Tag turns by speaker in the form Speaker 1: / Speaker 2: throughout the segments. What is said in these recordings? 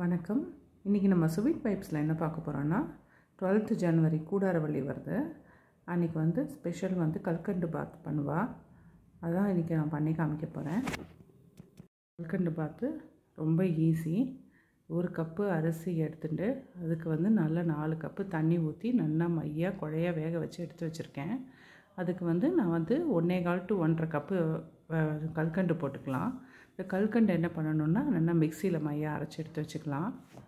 Speaker 1: வணக்கம் இன்றைக்கி நம்ம ஸ்வீட் பைப்ஸில் என்ன பார்க்க போகிறோன்னா டுவெல்த்து ஜனவரி கூடாரவள்ளி வருது அன்றைக்கி வந்து ஸ்பெஷல் வந்து கல்கண்டு பாத் பண்ணுவா அதான் இன்றைக்கி நான் பண்ணி காமிக்க போகிறேன் கல்கண்டு பாத்து ரொம்ப ஈஸி ஒரு கப்பு அரிசி எடுத்துட்டு அதுக்கு வந்து நல்ல நாலு கப்பு தண்ணி ஊற்றி நல்லா மையாக குழையாக வேக வச்சு எடுத்து வச்சுருக்கேன் அதுக்கு வந்து நான் வந்து ஒன்றே கால் டு ஒன்றரை கப்பு அஹ், கல்கண்டு போட்டுக்கலாம் இந்த கல்கண்டு என்ன பண்ணணுன்னா நல்லா மிக்சியில் மையாக அரைச்சி எடுத்து வச்சுக்கலாம்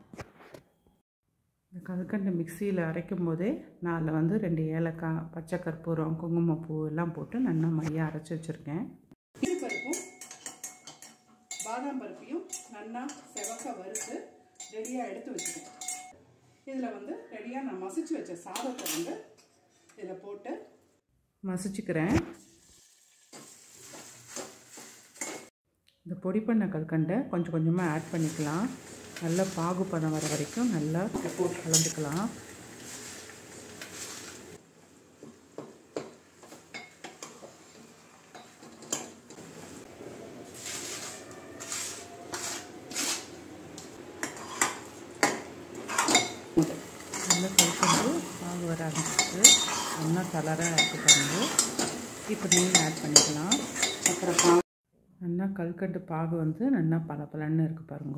Speaker 1: இந்த கல்கண்டு மிக்சியில் அரைக்கும் போதே நான் அதில் வந்து ரெண்டு ஏலக்காய் பச்சை கற்பூரம் குங்குமப்பூ எல்லாம் போட்டு நல்லா மையாக அரைச்சி வச்சுருக்கேன்
Speaker 2: பருப்பும் பாதாம் பருப்பையும் நல்லா செவக்க வறுத்து ரெடியாக எடுத்து வச்சுக்கேன் இதில் வந்து ரெடியாக நான் மசிச்சு வச்ச சாதத்தை வந்து இதில் போட்டு
Speaker 1: மசிச்சுக்கிறேன் இந்த பொடி பண்ண கல்கண்டை கொஞ்சம் கொஞ்சமாக ஆட் பண்ணிக்கலாம் நல்லா பாகுபதம் வர வரைக்கும் நல்லா போட்டு கலந்துக்கலாம் நல்லா கல்கண்டு பாகு வர ஆரம்பிச்சிட்டு நல்லா கலராக இருக்கு பாருங்க இப்போ நெய் ஆட் பண்ணிக்கலாம்
Speaker 2: அப்புறம் பா
Speaker 1: நல்லா கல்கண்டு பாகு வந்து நல்லா பளபளன்னு இருக்கு பாருங்க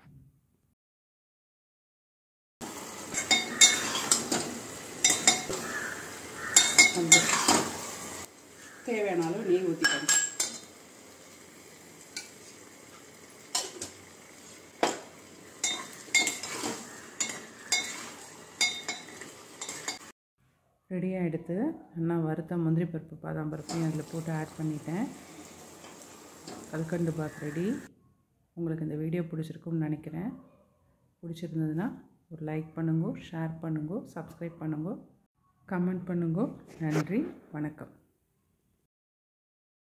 Speaker 2: கொஞ்சம் தேவையான அளவு நெய் ஊற்றிக்கணும்
Speaker 1: ரெடியாக எடுத்து நல்லா வறுத்த முந்திரி பருப்பு பாதாம் பருப்பையும் அதில் போட்டு ஆட் பண்ணிட்டேன் கல்கண்டு பாத் ரெடி உங்களுக்கு இந்த வீடியோ பிடிச்சிருக்கும்னு நினைக்கிறேன் பிடிச்சிருந்ததுன்னா ஒரு லைக் பண்ணுங்க ஷேர் பண்ணுங்க சப்ஸ்கிரைப் பண்ணுங்க கமெண்ட் பண்ணுங்க நன்றி வணக்கம்